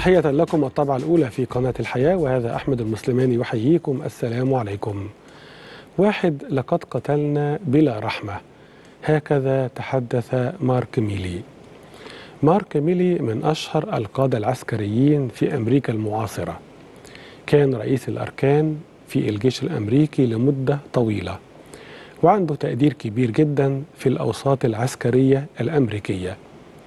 تحية لكم الطبعة الأولى في قناة الحياة وهذا أحمد المسلماني يحييكم السلام عليكم واحد لقد قتلنا بلا رحمة هكذا تحدث مارك ميلي مارك ميلي من أشهر القادة العسكريين في أمريكا المعاصرة كان رئيس الأركان في الجيش الأمريكي لمدة طويلة وعنده تقدير كبير جدا في الأوساط العسكرية الأمريكية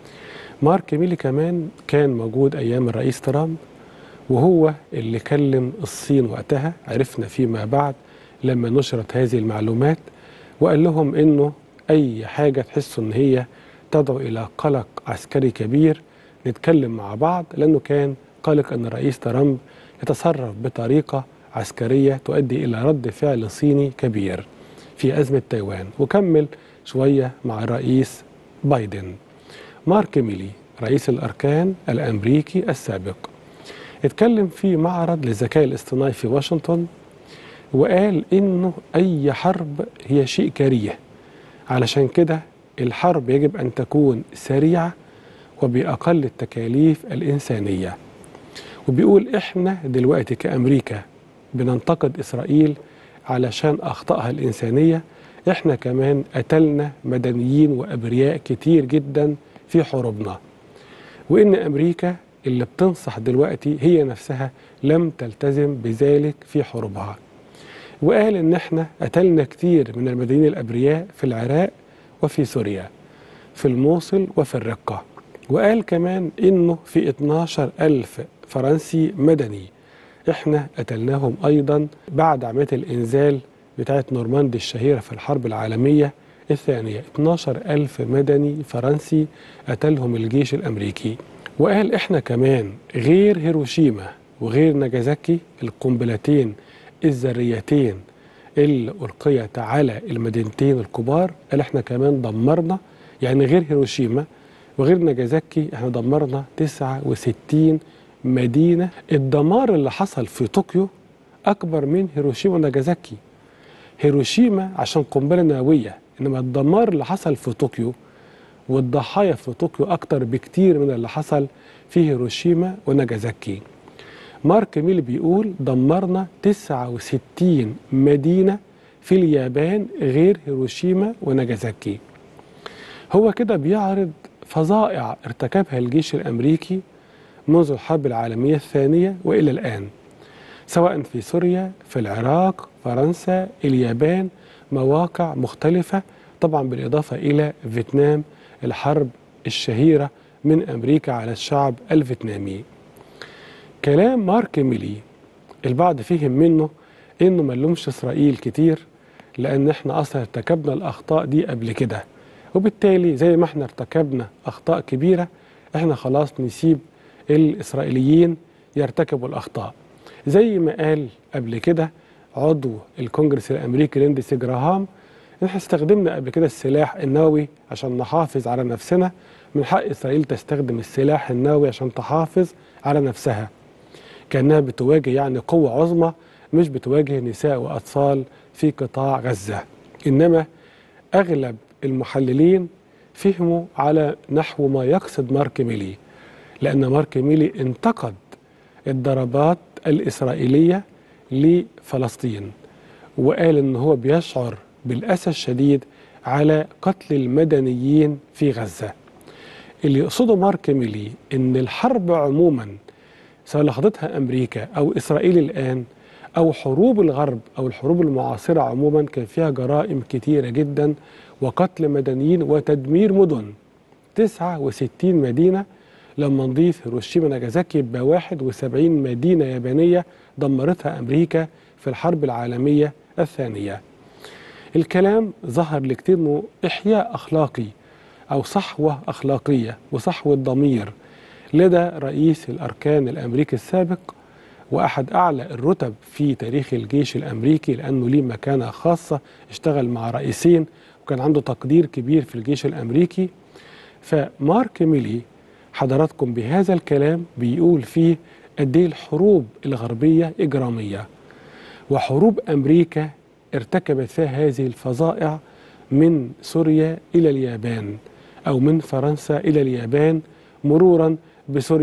مارك ميلي كمان كان موجود أيام الرئيس ترامب وهو اللي كلم الصين وقتها عرفنا فيما بعد لما نشرت هذه المعلومات وقال لهم انه اي حاجه تحسوا ان هي تدعو الى قلق عسكري كبير نتكلم مع بعض لانه كان قلق ان الرئيس ترامب يتصرف بطريقه عسكريه تؤدي الى رد فعل صيني كبير في ازمه تايوان وكمل شويه مع الرئيس بايدن مارك ميلي رئيس الاركان الامريكي السابق اتكلم في معرض للذكاء الاصطناعي في واشنطن وقال انه اي حرب هي شيء كريه علشان كده الحرب يجب ان تكون سريعه وباقل التكاليف الانسانيه وبيقول احنا دلوقتي كامريكا بننتقد اسرائيل علشان اخطائها الانسانيه احنا كمان قتلنا مدنيين وابرياء كتير جدا في حروبنا وان امريكا اللي بتنصح دلوقتي هي نفسها لم تلتزم بذلك في حروبها وقال ان احنا قتلنا كتير من المدنيين الابرياء في العراق وفي سوريا في الموصل وفي الرقة وقال كمان انه في 12 ألف فرنسي مدني احنا قتلناهم ايضا بعد عملية الانزال بتاعت نورماندي الشهيرة في الحرب العالمية الثانية 12 ألف مدني فرنسي قتلهم الجيش الأمريكي وقال احنا كمان غير هيروشيما وغير ناجازاكي القنبلتين الذريتين اللي ألقيت على المدينتين الكبار قال احنا كمان دمرنا يعني غير هيروشيما وغير ناجازاكي احنا دمرنا 69 مدينة الدمار اللي حصل في طوكيو أكبر من هيروشيما وناجازاكي هيروشيما عشان قنبلة نووية إنما الدمار اللي حصل في طوكيو والضحايا في طوكيو أكتر بكتير من اللي حصل في هيروشيما وناجازاكي مارك ميل بيقول دمرنا 69 مدينة في اليابان غير هيروشيما وناجازاكي هو كده بيعرض فظائع ارتكبها الجيش الأمريكي منذ الحرب العالمية الثانية وإلى الآن سواء في سوريا في العراق فرنسا اليابان مواقع مختلفة طبعا بالإضافة إلى فيتنام الحرب الشهيرة من أمريكا على الشعب الفيتنامي كلام مارك ميلي البعض فهم منه انه ما نلومش اسرائيل كتير لان احنا اصلا ارتكبنا الاخطاء دي قبل كده وبالتالي زي ما احنا ارتكبنا اخطاء كبيره احنا خلاص نسيب الاسرائيليين يرتكبوا الاخطاء زي ما قال قبل كده عضو الكونجرس الامريكي ليندسي جراهام احنا استخدمنا قبل كده السلاح النووي عشان نحافظ على نفسنا من حق اسرائيل تستخدم السلاح النووي عشان تحافظ على نفسها كانها بتواجه يعني قوه عظمى مش بتواجه نساء واطفال في قطاع غزه انما اغلب المحللين فهموا على نحو ما يقصد مارك ميلي لان مارك ميلي انتقد الضربات الاسرائيليه لفلسطين وقال ان هو بيشعر بالاسى الشديد على قتل المدنيين في غزه اللي يقصده مارك ميلي ان الحرب عموما سواء اللي خاضتها امريكا او اسرائيل الان او حروب الغرب او الحروب المعاصره عموما كان فيها جرائم كتيره جدا وقتل مدنيين وتدمير مدن 69 مدينه لما نضيف هيروشيما ناجازاكي يبقى 71 مدينه يابانيه دمرتها امريكا في الحرب العالميه الثانيه. الكلام ظهر لكتير انه احياء اخلاقي او صحوه اخلاقيه وصحوه ضمير لدى رئيس الاركان الامريكي السابق واحد اعلى الرتب في تاريخ الجيش الامريكي لانه ليه مكانه خاصه اشتغل مع رئيسين وكان عنده تقدير كبير في الجيش الامريكي فمارك ميلي حضراتكم بهذا الكلام بيقول فيه قد ايه الحروب الغربيه اجراميه وحروب امريكا ارتكبت فيها هذه الفظائع من سوريا الى اليابان او من فرنسا الى اليابان مرورا بسوريا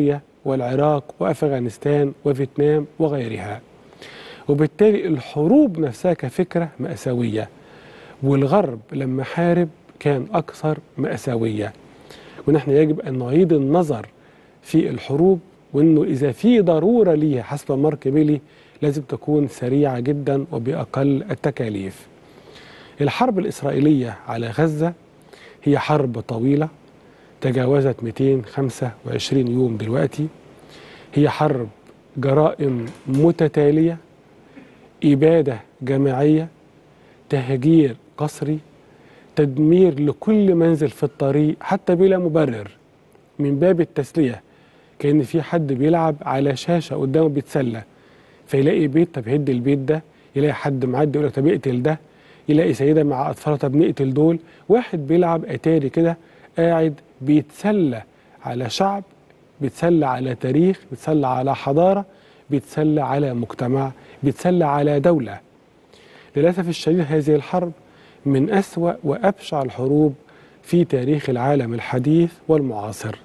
والعراق وأفغانستان وفيتنام وغيرها وبالتالي الحروب نفسها كفكرة مأساوية والغرب لما حارب كان أكثر مأساوية ونحن يجب أن نعيد النظر في الحروب وأنه إذا في ضرورة ليها حسب مارك بيلي لازم تكون سريعة جدا وبأقل التكاليف الحرب الإسرائيلية على غزة هي حرب طويلة تجاوزت 225 يوم دلوقتي هي حرب جرائم متتالية إبادة جماعية تهجير قسري تدمير لكل منزل في الطريق حتى بلا مبرر من باب التسلية كأن في حد بيلعب على شاشة قدامه بيتسلى فيلاقي بيت طب هد البيت ده يلاقي حد معدي يقول لك طب اقتل ده يلاقي سيدة مع أطفالها طب نقتل دول واحد بيلعب أتاري كده قاعد بيتسلى على شعب بيتسلى على تاريخ بيتسلى على حضارة بيتسلى على مجتمع بيتسلى على دولة للأسف الشديد هذه الحرب من أسوأ وأبشع الحروب في تاريخ العالم الحديث والمعاصر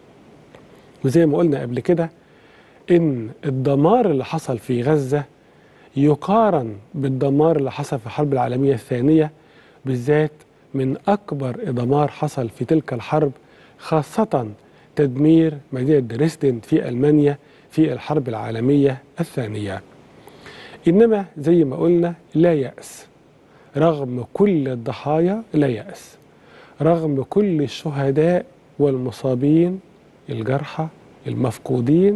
وزي ما قلنا قبل كده إن الدمار اللي حصل في غزة يقارن بالدمار اللي حصل في الحرب العالمية الثانية بالذات من أكبر دمار حصل في تلك الحرب خاصة تدمير مدينة دريسدن في ألمانيا في الحرب العالمية الثانية إنما زي ما قلنا لا يأس رغم كل الضحايا لا يأس رغم كل الشهداء والمصابين الجرحى المفقودين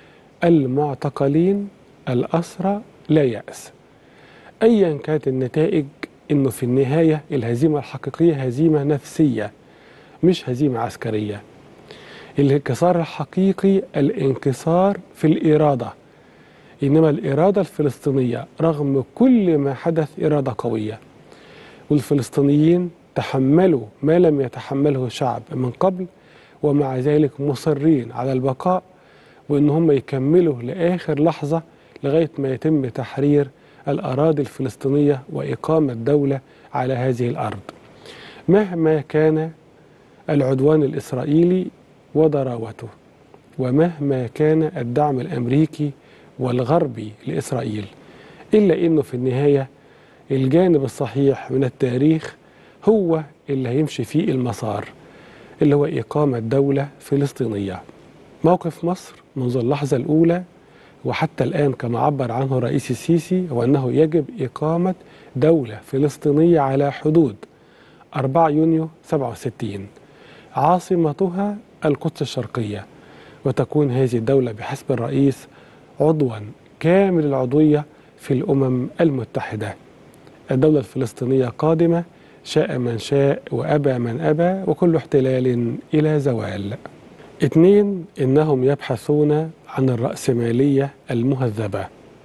المعتقلين الأسرى لا يأس أيا كانت النتائج إنه في النهاية الهزيمة الحقيقية هزيمة نفسية مش هزيمة عسكرية الانكسار الحقيقي الانكسار في الإرادة إنما الإرادة الفلسطينية رغم كل ما حدث إرادة قوية والفلسطينيين تحملوا ما لم يتحمله شعب من قبل ومع ذلك مصرين على البقاء وإن هم يكملوا لآخر لحظة لغاية ما يتم تحرير الأراضي الفلسطينية وإقامة دولة على هذه الأرض مهما كان العدوان الإسرائيلي وضراوته ومهما كان الدعم الأمريكي والغربي لإسرائيل إلا أنه في النهاية الجانب الصحيح من التاريخ هو اللي هيمشي فيه المسار اللي هو إقامة دولة فلسطينية موقف مصر منذ اللحظة الأولى وحتى الآن كما عبر عنه الرئيس السيسي هو أنه يجب إقامة دولة فلسطينية على حدود 4 يونيو 67 عاصمتها القدس الشرقية وتكون هذه الدولة بحسب الرئيس عضوا كامل العضوية في الأمم المتحدة الدولة الفلسطينية قادمة شاء من شاء وأبى من أبى وكل احتلال إلى زوال اثنين إنهم يبحثون عن الرأسمالية المهذبة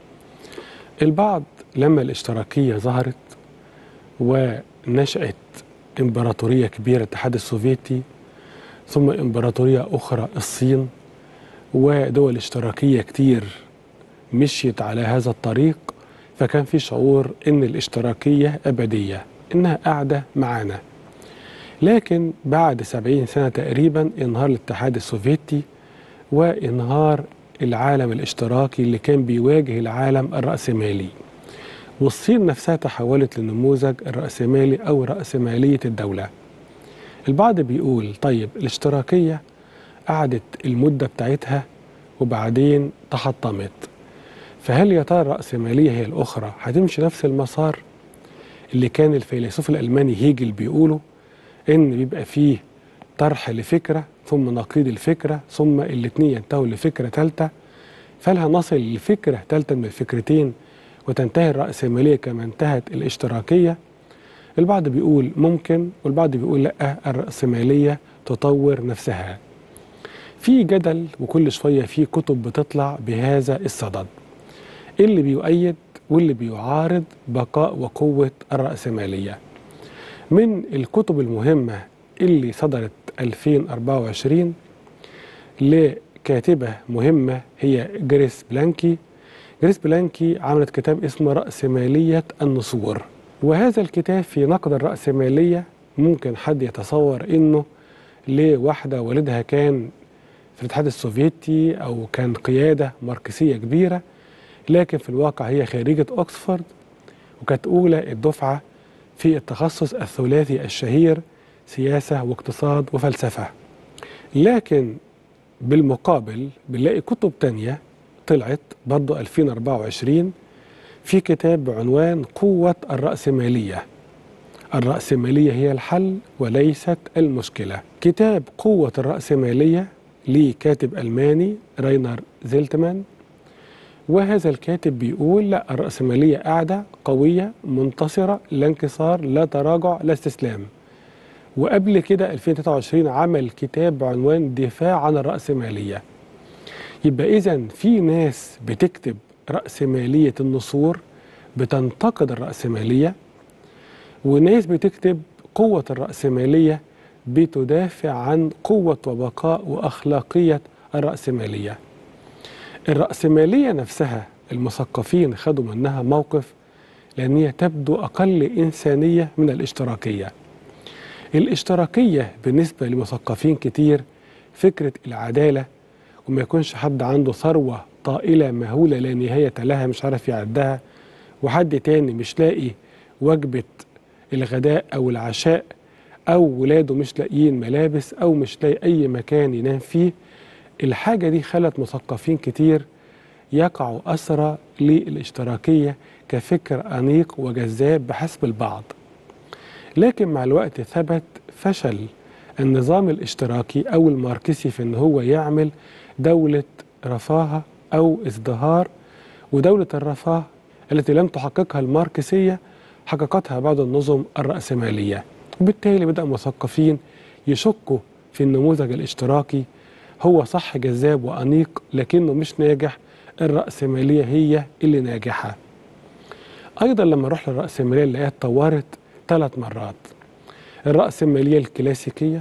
البعض لما الاشتراكية ظهرت ونشأت إمبراطورية كبيرة الاتحاد السوفيتي ثم إمبراطورية أخرى الصين ودول اشتراكية كتير مشيت على هذا الطريق فكان في شعور إن الاشتراكية أبدية إنها قاعدة معانا لكن بعد سبعين سنة تقريبا انهار الاتحاد السوفيتي وانهار العالم الاشتراكي اللي كان بيواجه العالم الرأسمالي والصين نفسها تحولت لنموذج الرأسمالي أو رأسمالية الدولة البعض بيقول طيب الاشتراكية قعدت المدة بتاعتها وبعدين تحطمت فهل يا ترى الرأسمالية هي الأخرى هتمشي نفس المسار اللي كان الفيلسوف الألماني هيجل بيقوله إن بيبقى فيه طرح لفكرة ثم نقيض الفكرة ثم الاتنين ينتهوا لفكرة ثالثة فهل هنصل لفكرة ثالثة من الفكرتين وتنتهي الرأسمالية كما انتهت الاشتراكية البعض بيقول ممكن والبعض بيقول لا الرأسمالية تطور نفسها في جدل وكل شوية في كتب بتطلع بهذا الصدد اللي بيؤيد واللي بيعارض بقاء وقوة الرأسمالية من الكتب المهمة اللي صدرت 2024 لكاتبة مهمة هي جريس بلانكي جريس بلانكي عملت كتاب اسمه رأسمالية النسور وهذا الكتاب في نقد الرأسمالية ممكن حد يتصور انه لواحدة والدها كان في الاتحاد السوفيتي أو كان قيادة ماركسية كبيرة لكن في الواقع هي خريجة أكسفورد وكانت أولى الدفعة في التخصص الثلاثي الشهير سياسة واقتصاد وفلسفة لكن بالمقابل بنلاقي كتب تانية طلعت برضو 2024 في كتاب بعنوان قوة الرأسمالية الرأسمالية هي الحل وليست المشكلة كتاب قوة الرأسمالية لكاتب ألماني راينر زيلتمان وهذا الكاتب بيقول لا الرأسمالية قاعدة قوية منتصرة لا انكسار لا تراجع لا استسلام وقبل كده 2023 عمل كتاب بعنوان دفاع عن الرأسمالية يبقى إذا في ناس بتكتب رأسمالية النصور بتنتقد الرأسمالية وناس بتكتب قوة الرأسمالية بتدافع عن قوة وبقاء وأخلاقية الرأسمالية الرأسمالية نفسها المثقفين خدوا منها موقف لأن هي تبدو أقل إنسانية من الاشتراكية الاشتراكية بالنسبة لمثقفين كتير فكرة العدالة وما يكونش حد عنده ثروة طائلة مهولة لا نهاية لها مش عارف يعدها وحد تاني مش لاقي وجبة الغداء أو العشاء أو ولاده مش لاقيين ملابس أو مش لاقي أي مكان ينام فيه الحاجة دي خلت مثقفين كتير يقعوا أسرى للاشتراكية كفكر أنيق وجذاب بحسب البعض لكن مع الوقت ثبت فشل النظام الاشتراكي أو الماركسي في أن هو يعمل دولة رفاهة أو ازدهار ودولة الرفاه التي لم تحققها الماركسية حققتها بعض النظم الرأسمالية وبالتالي بدأ مثقفين يشكوا في النموذج الاشتراكي هو صح جذاب وأنيق لكنه مش ناجح الرأسمالية هي اللي ناجحة أيضا لما نروح للرأسمالية نلاقيها اتطورت ثلاث مرات الرأسمالية الكلاسيكية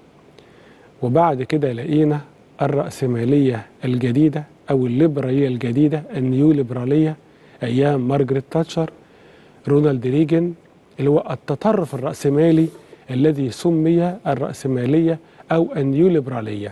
وبعد كده لقينا الرأسمالية الجديدة أو الليبرالية الجديدة النيو ليبرالية أيام مارجريت تاتشر رونالد ريجن اللي هو التطرف الرأسمالي الذي سمي الرأسمالية أو النيو ليبرالية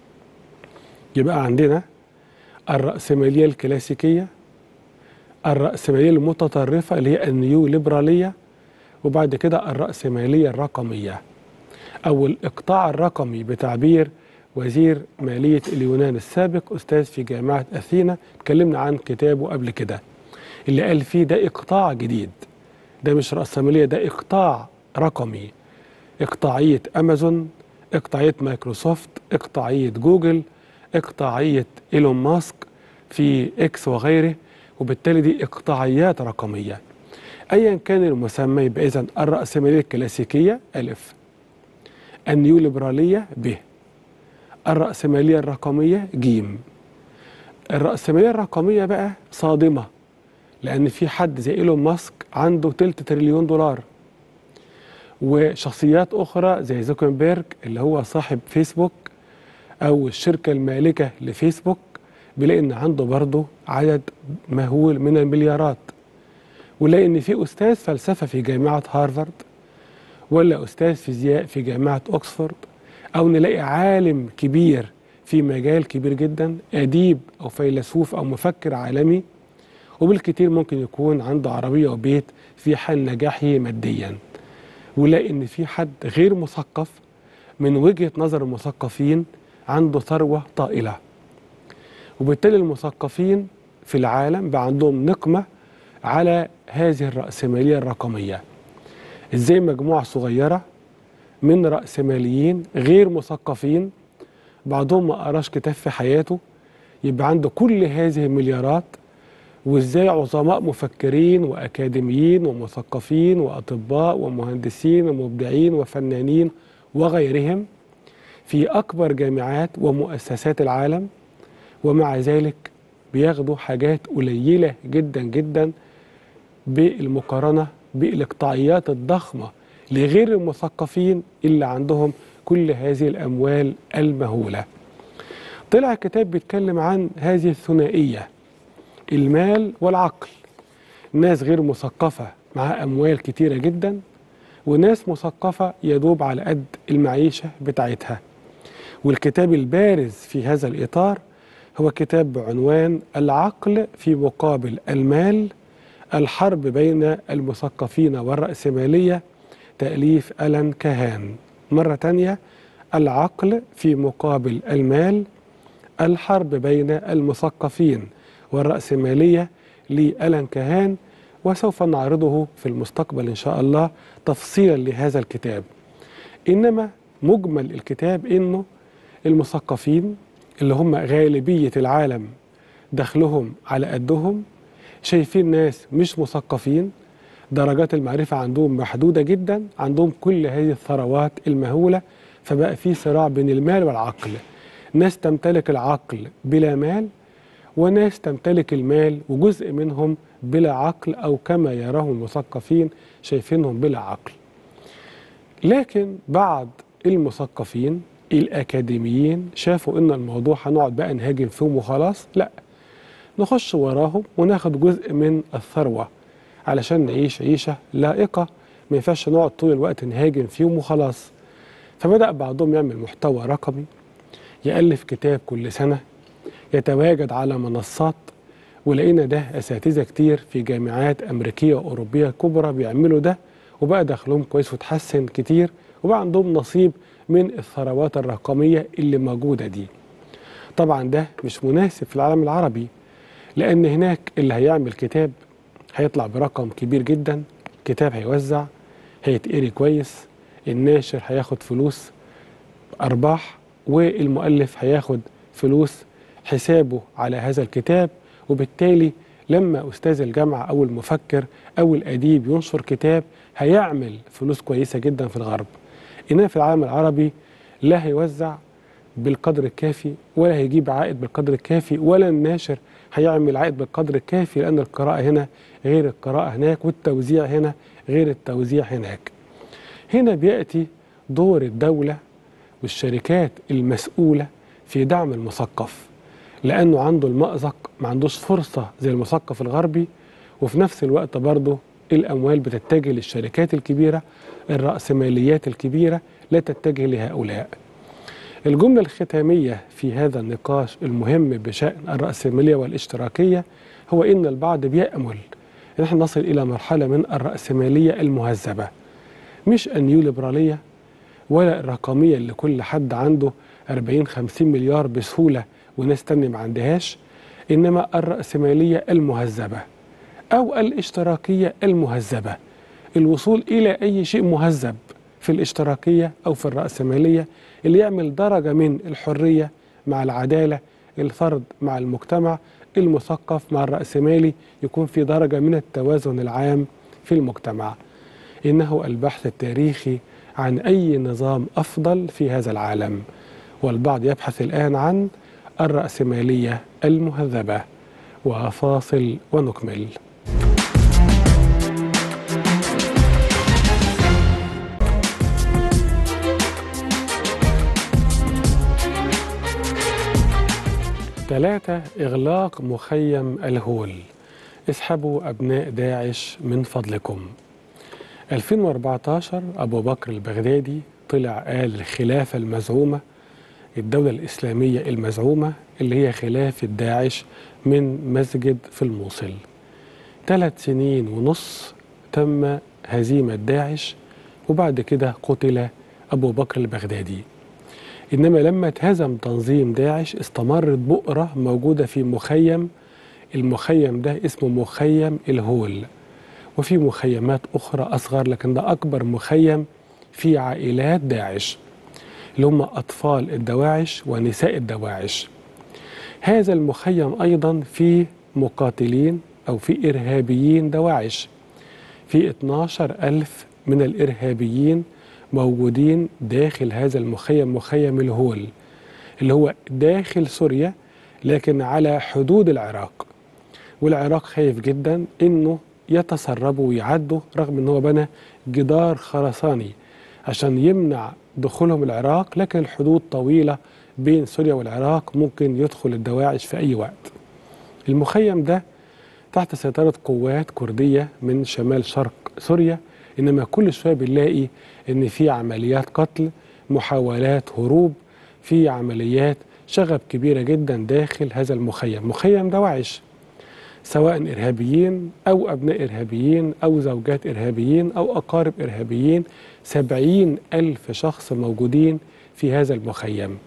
يبقى عندنا الرأسمالية الكلاسيكية الرأسمالية المتطرفة اللي هي النيو ليبرالية وبعد كده الرأسمالية الرقمية أو الإقطاع الرقمي بتعبير وزير مالية اليونان السابق أستاذ في جامعة أثينا اتكلمنا عن كتابه قبل كده اللي قال فيه ده إقطاع جديد ده مش رأسمالية ده إقطاع رقمي إقطاعية أمازون إقطاعية مايكروسوفت إقطاعية جوجل إقطاعية إيلون ماسك في إكس وغيره وبالتالي دي إقطاعيات رقمية أيا كان المسمى يبقى إذن الرأسمالية الكلاسيكية ألف النيو ليبرالية ب الرأسمالية الرقمية جيم الرأسمالية الرقمية بقى صادمة لأن في حد زي إيلون ماسك عنده تلت تريليون دولار وشخصيات أخرى زي زوكنبيرج اللي هو صاحب فيسبوك أو الشركة المالكة لفيسبوك بيلاقي إن عنده برضه عدد مهول من المليارات ونلاقي إن في أستاذ فلسفة في جامعة هارفارد ولا أستاذ فيزياء في جامعة أكسفورد أو نلاقي عالم كبير في مجال كبير جدا أديب أو فيلسوف أو مفكر عالمي وبالكثير ممكن يكون عنده عربية وبيت في حال نجاحه ماديا ولاقي إن في حد غير مثقف من وجهة نظر المثقفين عنده ثروة طائلة وبالتالي المثقفين في العالم بقى عندهم نقمة على هذه الرأسمالية الرقمية ازاي مجموعة صغيرة من رأسماليين غير مثقفين بعضهم ما قراش كتاب في حياته يبقى عنده كل هذه المليارات وازاي عظماء مفكرين واكاديميين ومثقفين واطباء ومهندسين ومبدعين وفنانين وغيرهم في اكبر جامعات ومؤسسات العالم ومع ذلك بياخدوا حاجات قليله جدا جدا بالمقارنه بالاقطاعيات الضخمه لغير المثقفين اللي عندهم كل هذه الاموال المهوله. طلع كتاب بيتكلم عن هذه الثنائيه المال والعقل. ناس غير مثقفه معاها اموال كتيره جدا وناس مثقفه يدوب على قد المعيشه بتاعتها. والكتاب البارز في هذا الإطار هو كتاب بعنوان العقل في مقابل المال الحرب بين المثقفين والرأسمالية تأليف ألان كهان مرة تانية العقل في مقابل المال الحرب بين المثقفين والرأسمالية لألان كهان وسوف نعرضه في المستقبل إن شاء الله تفصيلا لهذا الكتاب إنما مجمل الكتاب إنه المثقفين اللي هم غالبية العالم دخلهم على قدهم شايفين ناس مش مثقفين درجات المعرفة عندهم محدودة جدا عندهم كل هذه الثروات المهولة فبقى في صراع بين المال والعقل ناس تمتلك العقل بلا مال وناس تمتلك المال وجزء منهم بلا عقل أو كما يراه المثقفين شايفينهم بلا عقل لكن بعض المثقفين الأكاديميين شافوا إن الموضوع هنقعد بقى نهاجم فيهم وخلاص لا نخش وراهم وناخد جزء من الثروة علشان نعيش عيشة لائقة ما ينفعش نقعد طول الوقت نهاجم فيهم وخلاص فبدأ بعضهم يعمل محتوى رقمي يألف كتاب كل سنة يتواجد على منصات ولقينا ده أساتذة كتير في جامعات أمريكية وأوروبية كبرى بيعملوا ده وبقى دخلهم كويس وتحسن كتير وبقى عندهم نصيب من الثروات الرقمية اللي موجودة دي طبعا ده مش مناسب في العالم العربي لأن هناك اللي هيعمل كتاب هيطلع برقم كبير جدا كتاب هيوزع هيتقري كويس الناشر هياخد فلوس أرباح والمؤلف هياخد فلوس حسابه على هذا الكتاب وبالتالي لما أستاذ الجامعة أو المفكر أو الأديب ينشر كتاب هيعمل فلوس كويسة جدا في الغرب إنما في العالم العربي لا هيوزع بالقدر الكافي ولا هيجيب عائد بالقدر الكافي ولا الناشر هيعمل عائد بالقدر الكافي لأن القراءة هنا غير القراءة هناك والتوزيع هنا غير التوزيع هناك هنا بيأتي دور الدولة والشركات المسؤولة في دعم المثقف لأنه عنده المأزق ما عندوش فرصة زي المثقف الغربي وفي نفس الوقت برضه الأموال بتتجه للشركات الكبيرة الرأسماليات الكبيرة لا تتجه لهؤلاء الجملة الختامية في هذا النقاش المهم بشأن الرأسمالية والاشتراكية هو إن البعض بيأمل إن احنا نصل إلى مرحلة من الرأسمالية المهذبة مش النيوليبرالية ولا الرقمية اللي كل حد عنده 40 50 مليار بسهولة وناس تانية ما عندهاش إنما الرأسمالية المهذبة أو الاشتراكية المهذبة الوصول إلى أي شيء مهذب في الاشتراكية أو في الرأسمالية اللي يعمل درجة من الحرية مع العدالة الفرد مع المجتمع المثقف مع الرأسمالي يكون في درجة من التوازن العام في المجتمع إنه البحث التاريخي عن أي نظام أفضل في هذا العالم والبعض يبحث الآن عن الرأسمالية المهذبة وفاصل ونكمل ثلاثة إغلاق مخيم الهول اسحبوا أبناء داعش من فضلكم 2014 أبو بكر البغدادي طلع قال الخلافة المزعومة الدولة الإسلامية المزعومة اللي هي خلافة داعش من مسجد في الموصل ثلاث سنين ونص تم هزيمة داعش وبعد كده قتل أبو بكر البغدادي إنما لما اتهزم تنظيم داعش استمرت بؤرة موجودة في مخيم المخيم ده اسمه مخيم الهول وفي مخيمات أخرى أصغر لكن ده أكبر مخيم في عائلات داعش اللي هم أطفال الدواعش ونساء الدواعش هذا المخيم أيضا فيه مقاتلين أو في إرهابيين دواعش في 12 ألف من الإرهابيين موجودين داخل هذا المخيم مخيم الهول اللي هو داخل سوريا لكن على حدود العراق والعراق خايف جدا انه يتسربوا ويعدوا رغم ان هو بنى جدار خرساني عشان يمنع دخولهم العراق لكن الحدود طويله بين سوريا والعراق ممكن يدخل الدواعش في اي وقت. المخيم ده تحت سيطره قوات كرديه من شمال شرق سوريا انما كل شويه بنلاقي ان في عمليات قتل محاولات هروب في عمليات شغب كبيرة جدا داخل هذا المخيم مخيم دواعش سواء إرهابيين أو أبناء إرهابيين أو زوجات إرهابيين أو أقارب إرهابيين سبعين ألف شخص موجودين في هذا المخيم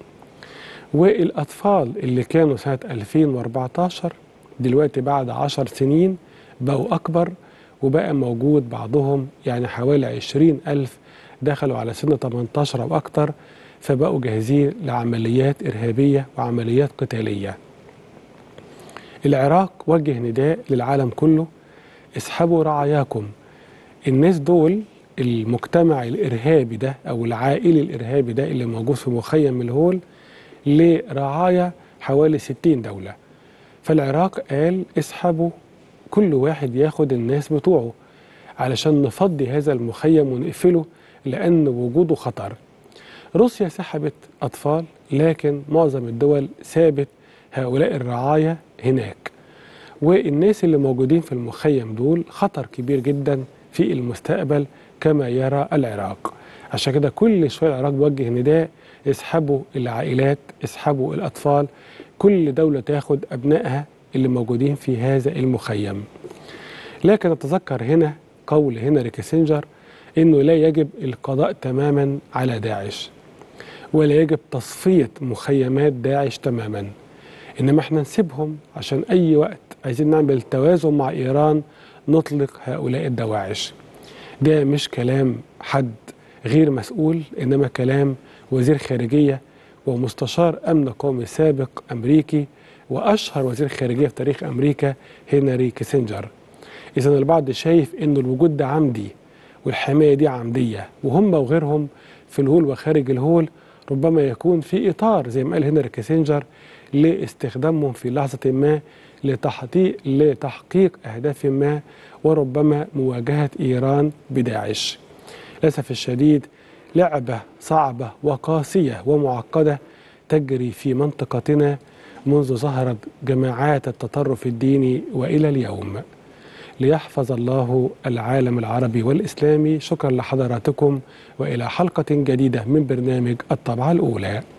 والأطفال اللي كانوا سنة 2014 دلوقتي بعد عشر سنين بقوا أكبر وبقى موجود بعضهم يعني حوالي 20 ألف دخلوا على سن 18 أو أكتر فبقوا جاهزين لعمليات إرهابية وعمليات قتالية العراق وجه نداء للعالم كله اسحبوا رعاياكم الناس دول المجتمع الإرهابي ده أو العائلي الإرهابي ده اللي موجود في مخيم الهول لرعاية حوالي 60 دولة فالعراق قال اسحبوا كل واحد ياخد الناس بتوعه علشان نفضي هذا المخيم ونقفله لأن وجوده خطر روسيا سحبت أطفال لكن معظم الدول سابت هؤلاء الرعاية هناك والناس اللي موجودين في المخيم دول خطر كبير جدا في المستقبل كما يرى العراق عشان كده كل شوية العراق بوجه نداء اسحبوا العائلات اسحبوا الأطفال كل دولة تاخد أبنائها اللي موجودين في هذا المخيم لكن أتذكر هنا قول هنري كيسنجر أنه لا يجب القضاء تماما على داعش ولا يجب تصفية مخيمات داعش تماما إنما احنا نسيبهم عشان أي وقت عايزين نعمل توازن مع إيران نطلق هؤلاء الدواعش ده مش كلام حد غير مسؤول إنما كلام وزير خارجية ومستشار أمن قومي سابق أمريكي وأشهر وزير خارجية في تاريخ أمريكا هنري كيسنجر إذا البعض شايف إن الوجود ده عمدي والحماية دي عمدية وهم وغيرهم في الهول وخارج الهول ربما يكون في إطار زي ما قال هنري كيسنجر لاستخدامهم في لحظة ما لتحقيق لتحقيق أهداف ما وربما مواجهة إيران بداعش للأسف الشديد لعبة صعبة وقاسية ومعقدة تجري في منطقتنا منذ ظهرت جماعات التطرف الديني والى اليوم. ليحفظ الله العالم العربي والاسلامي، شكرا لحضراتكم والى حلقه جديده من برنامج الطبعه الاولى.